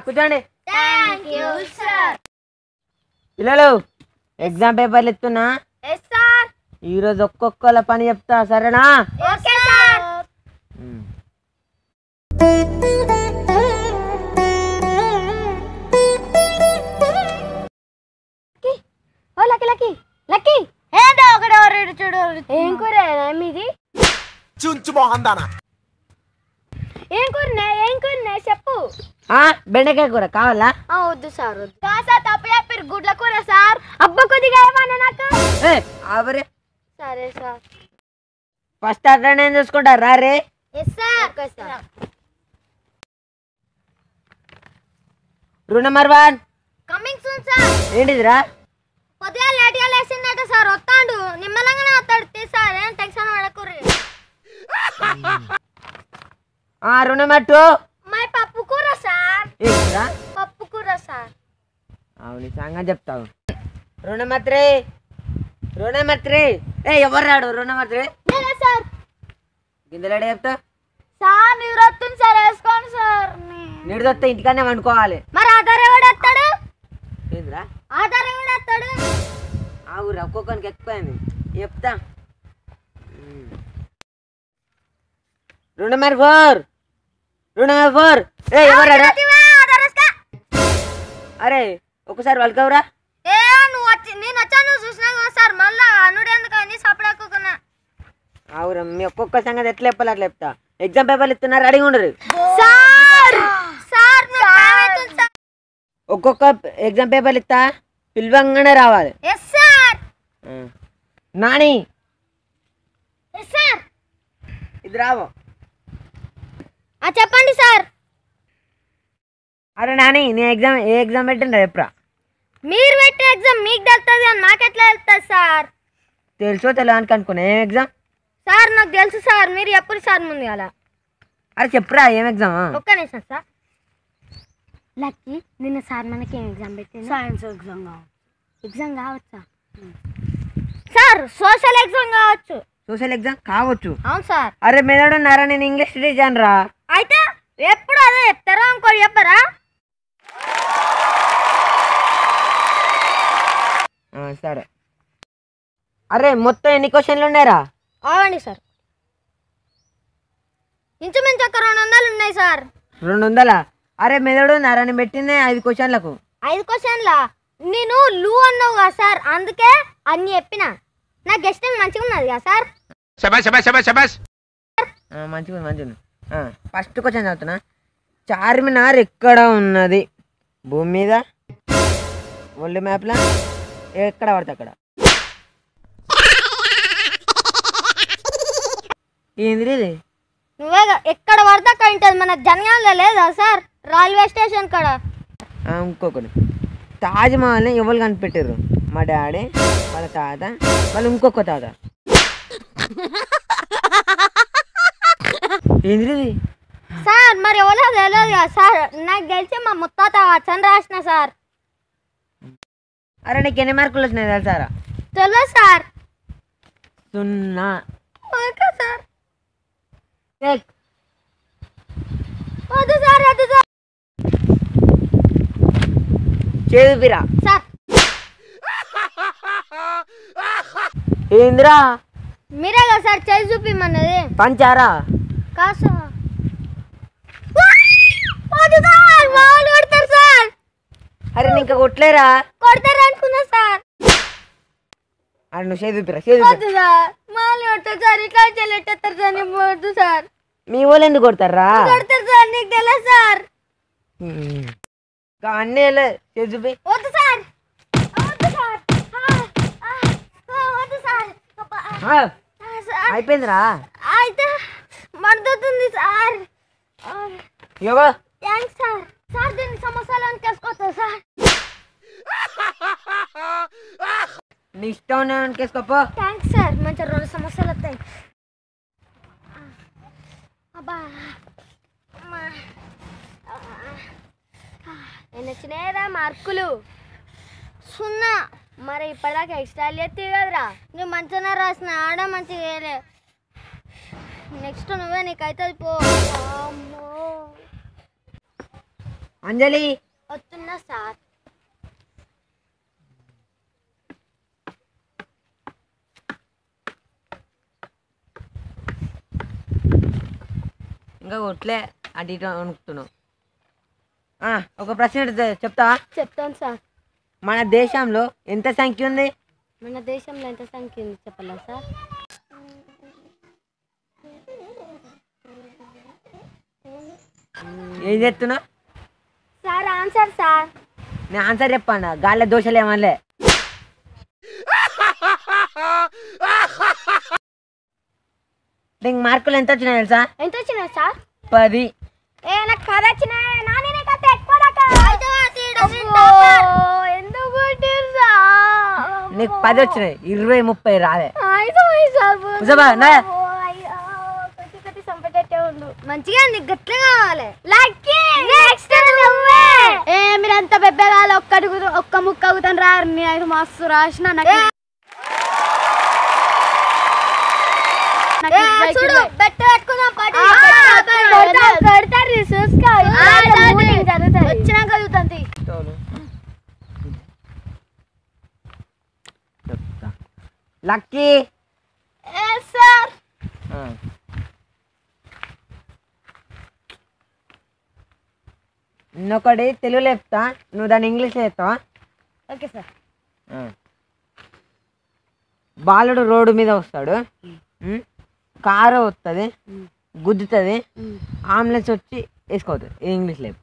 కూర్చోండి thank you sir పిల్లలు exam పేపర్లు ఇస్తున్నా ఎస్ సార్ ఈరోజు ఒక్కొక్కల పని చెప్తా సరేనా ఓకే సార్ ఓ లక్కీ లక్కీ లక్కీ ఏంటో ఒకటి ఎవరు చూడు ఏం కూర మీది చుంచు మొహం దానా ఏం కూరనే ఏం కూరనే చెప్పు ఆ, బెండకాయ కూర కావాలా ఆ, వద్దు సార్ వద్దు సార్ తప్పు చెప్పారు గుడ్ల కూర సార్ అబ్బా కొద్దిగా ఏమన్నా నాకు ఏ ఆవరే సరే సార్ ఫస్ట్ అటెండెన్స్ చూసుకుంటారు రా రే yes sir okay sir rule number one coming soon sir ఏంటిదిరా పొద్దుగా లేట్గా లేచిందట సార్ వస్తాడు నిమ్మలంగానే వస్తాడు తీ సార్ ఏం టెన్షన్ పడకూర్రి ఆ రూల్ నెంబర్ టూ మై పప్పు కూర సార్ ఏంటిరా పప్పు కూర సార్ అవును సంగతి చెప్తావు rule number three rule number three ఏ ఎవరు రాడు రూల్ నెంబర్ త్రీ నేనే సార్ గిందలాడే చెప్తా సార్ మీరు వస్తుంది సార్ వేసుకోండి సార్ నీడు వస్తే ఇంటికనే వండుకోవాలి మరి ఆధార్ ఎవడు వస్తాడు ఏందిరా ఆధార్ ఎవడు వస్తాడు ఆ ఊరు ఒక్కొక్కరికి ఎక్కువైంది చెప్తా rule number four rule number four ఏ ఎవరు రాడు ఆధార్ వేసుకో. అరే ఒకసారి వాళ్ళకవరా ఏ నువ్వు వచ్చి నేను వచ్చాను నువ్వు చూసినా కదా సార్ మళ్ళా అనుడు ఎందుకని సపడకున్నా అవురా మీ ఒక్కొక్క సంగతి ఎట్లా చెప్పాలి అట్లా చెప్తా ఎగ్జామ్ పేపర్లు ఇస్తున్నారు రెడీగా ఉండరు సార్ సార్ మీరు టైం అవుతుంది సార్ ఒక్కొక్క ఎగ్జామ్ పేపర్లు ఇస్తా పిలవంగానే రావాలి ఎస్ సార్ ఆ. నాని ఎస్ సార్ ఇది రావు ఆ చెప్పండి సార్ అరే నాని నీ ఎగ్జామ్ ఏ ఎగ్జామ్ పెట్టిండ్రా ఎప్పుడా మీరు పెట్టే ఎగ్జామ్ మీకు తెలుస్తుంది అని నాకెట్లా వెళ్తుంది సార్ తెలుసో తెలియడానికి అనుకున్నా ఏం ఎగ్జామ్ సార్ నాకు తెలుసు సార్ మీరు ఎప్పుడు సార్ ముందు అలా అరే చెప్పురా ఏం ఎగ్జామ్ ఒక్క నిమిషం సార్ లక్కీ నిన్న సార్ మనకి ఏం ఎగ్జామ్ పెట్టింది సైన్స్ ఎగ్జామ్ ఎగ్జామ్ కావచ్చా సార్ సోషల్ ఎగ్జామ్ కావచ్చు సోషల్ ఎగ్జామ్ కావచ్చు అవును సార్ అరే మెదడు ఉన్నారా నేను ఇంగ్లీష్ టీచర్ రా అయితే ఎప్పుడు అదే చెప్తారా ఇంకోటి చెప్పరా ఆ, సరే అరే మొత్తం ఎన్ని క్వశ్చన్లు ఉన్నాయిరా అవండి సార్ ఇంచుమించు ఒక రెండు వందలు ఉన్నాయి సార్ రెండు వందలా అరే మెదడు ఉన్నారా నేను పెట్టిందే ఐదు క్వశ్చన్లకు ఐదు క్వశ్చన్లా నేను లూ అన్నావు కదా సార్ అందుకే అన్ని చెప్పిన నా గెస్టింగ్ మంచిగా ఉన్నది కదా సార్ శబాష్ శబాష్ శబాష్ శబాష్ ఆ, మంచిగా ఉంది, మంచిగా ఉంది. ఆ, ఫస్ట్ క్వశ్చన్ చదువుతున్నా చార్మినార్ ఎక్కడ ఉన్నది భూమి మీద వరల్డ్ మ్యాప్లా ఎక్కడ పడితే అక్కడ ఏంది ఇది నువ్వే గా- ఎక్కడ పడితే అక్కడ ఉంటుంది మన జనగాంలో లేదా సార్ రైల్వే స్టేషన్ కాడ ఆ, ఇంకొకటి తాజ్ మహల్ని ఎవరు కనిపెట్టారు మా డాడీ వాళ్ళ తాత వాళ్ళు ఇంకొక తాత ఏంది ఇది సార్ మరి ఎవరో తెలియదు కదా సార్ నాకు తెలిసి మా ముత్తాత చంద్ర రాసిన సార్ అరే నీకు ఎన్ని మార్కులు వచ్చినాయి తెలుసారా తెలియదు సార్ సున్నా ఓకే సార్ చెక్. వద్దు సార్ వద్దు సార్ చేదుపిరా సార్ ఏందిరా మీరే కదా సార్ చేసి చూపిమన్నది పంచారా కాదు సార్ వద్దు సార్ మా వాళ్ళు కొడతారు సార్ అరే నీకు కొట్లేరా కొడతారు అనుకున్నా సార్ అరే నువ్వు చేదుపిరా చేదుపిరా వద్దు సార్ మా వాళ్ళు కొడతారు సార్ ఇట్లా చెల్లెట్టేస్తారు సార్ నేను వద్దు సార్ మీ వాళ్ళు ఎందుకు కొడతారా కొడతారు సార్ నీకు తెలియదు సార్ ఇంకా అన్నీ చేదు చూపి వద్దు సార్ వద్దు సార్ ఆ, ఆ, ఆ, వద్దు సార్ అబ్బా, ఆ, ఆ, ఆ, సార్ అయిపోయిందిరా అయితే మండుతుంది సార్ యోగో థ్యాంక్స్ సార్ సార్ దీన్ని సమస్యలు తీసుకొస్తా సార్ నీ ఇష్టం కేసుకోపో థ్యాంక్స్ సార్ మంచి రెండు సమస్యలు వస్తాయి అబ్బా అమ్మా. ఎన్ని వచ్చినాయిరా మార్కులు సున్నా మరి ఇప్పటిదాకా ఎక్స్ట్రా ఎత్తి కదరా నువ్వు మంచిగా రాసిన ఆడ మంచిగా వేయలే నెక్స్ట్ నువ్వే నీకైతే పో అమ్మో అంజలి వస్తున్నా సార్ ఇంకా కొట్లే అటు ఇటు అనుకుతున్నావు ఆ, ఒక ప్రశ్న అడుగుతా, చెప్తావా చెప్తాను సార్ మన దేశంలో ఎంత సంఖ్య ఉంది మన దేశంలో ఎంత సంఖ్య ఉంది చెప్పాలా సార్ ఏం చెప్తున్నావు సార్ ఆన్సర్ సార్ నేను ఆన్సర్ చెప్పాను గాల్లో దోశలు ఏమనలే నీకు మార్కులు ఎంత వచ్చినాయి తెలుసా ఎంత వచ్చినాయి సార్ పది ఏ నాకు పది వచ్చినాయి నాని నీకు అంత ఎక్కువ నాకు ఎందుకు కొట్టిర్రు సార్? నీకు పది వచ్చినాయి ఇరవై ముప్పై రాలే ఐదు ఐదు సార్. కూర్చోబా, నా. ఓ, అయ్యో, కొట్టి కొట్టి చంపేటట్టే ఉండు మంచిగా నీకు గట్ల కావాలి లక్కీ నెక్స్ట్ నువ్వే ఏ మీరంతా పెద్దగాలి ఒక్కటి కుదు- ఒక్క ముక్క అవుతాను రారు నేను మస్తు రాసిన నాకు చూడు బెట్ట పెట్టుకుందాం పాటు పెడతారు చూసుకో వచ్చినాక చదువుతుంది చెప్తా లక్కీ సార్ ఆ. నిన్నొకటి తెలుగులో చెప్తా నువ్వు దాన్ని ఇంగ్లీష్లో చెప్తావా ఓకే సార్ ఆ. బాలుడు రోడ్డు మీద వస్తాడు ఉమ్. కారు వస్తుంది గుద్దుతుంది అంబులెన్స్ వచ్చి వేసుకోవద్దు ఇంగ్లీష్ లేదు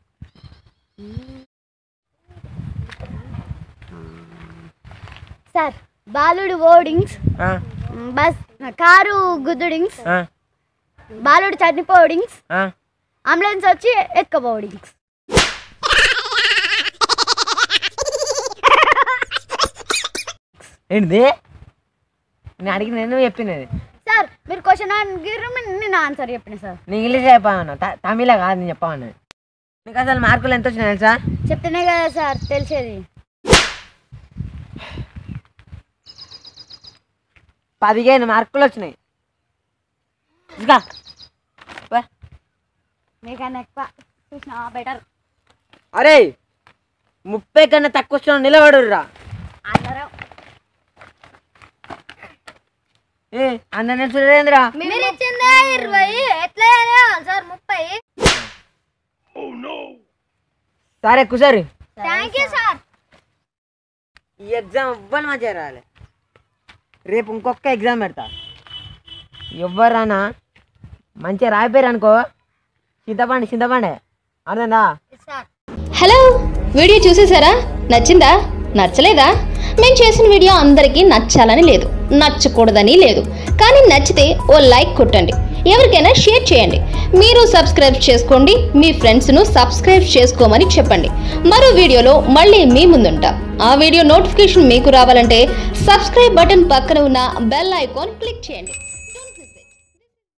సార్ బాలుడు ఓడింగ్స్ బస్ కారు గుద్దుడింగ్స్ బాలుడు చనిపోడింగ్స్ అంబులెన్స్ వచ్చి ఎక్కబోడింగ్స్ ఏంటిది నేను అడిగిన నేను చెప్పినది సార్ మీరు క్వశ్చన్ అడిగిర్రు నేను ఆన్సర్ చెప్పిన సార్ నేను ఇంగ్లీష్ చెప్పాను తమిళ కాదు నేను చెప్పాను నీకు అసలు మార్కులు ఎంత వచ్చినాయి తెలుసా చెప్తేనే కదా సార్ తెలిసేది పదిహేను మార్కులు వచ్చినాయి ఇదిగా. పో. మీకన్నా ఎక్కువ చూసినా బెటర్ అరే ముప్పై కన్నా తక్కువ వచ్చిన నిలబడుర్రా అందరం ఏ అన్న నేను సురేంద్ర మీరు ఇచ్చిందే ఇరవై ఎట్లా సార్ ముప్పై సరే కుసారి థ్యాంక్ యూ సార్ ఈ ఎగ్జామ్ ఎవ్వరు మంచిగా రాలే రేపు ఇంకొక ఎగ్జామ్ పెడతా ఎవ్వరన్నా మంచిగా రాయిపోయారు అనుకో చింతపండి చింతపండే అర్థందా సార్ హలో వీడియో చూసేసారా నచ్చిందా నచ్చలేదా మేము చేసిన వీడియో అందరికీ నచ్చాలని లేదు నచ్చకూడదని లేదు కానీ నచ్చితే ఓ లైక్ కొట్టండి ఎవరికైనా షేర్ చేయండి మీరు సబ్స్క్రైబ్ చేసుకోండి మీ ఫ్రెండ్స్ను సబ్స్క్రైబ్ చేసుకోమని చెప్పండి మరో వీడియోలో మళ్ళీ మీ ముందుంటాం ఆ వీడియో నోటిఫికేషన్ మీకు రావాలంటే సబ్స్క్రైబ్ బటన్ పక్కన ఉన్న బెల్ ఐకాన్ క్లిక్ చేయండి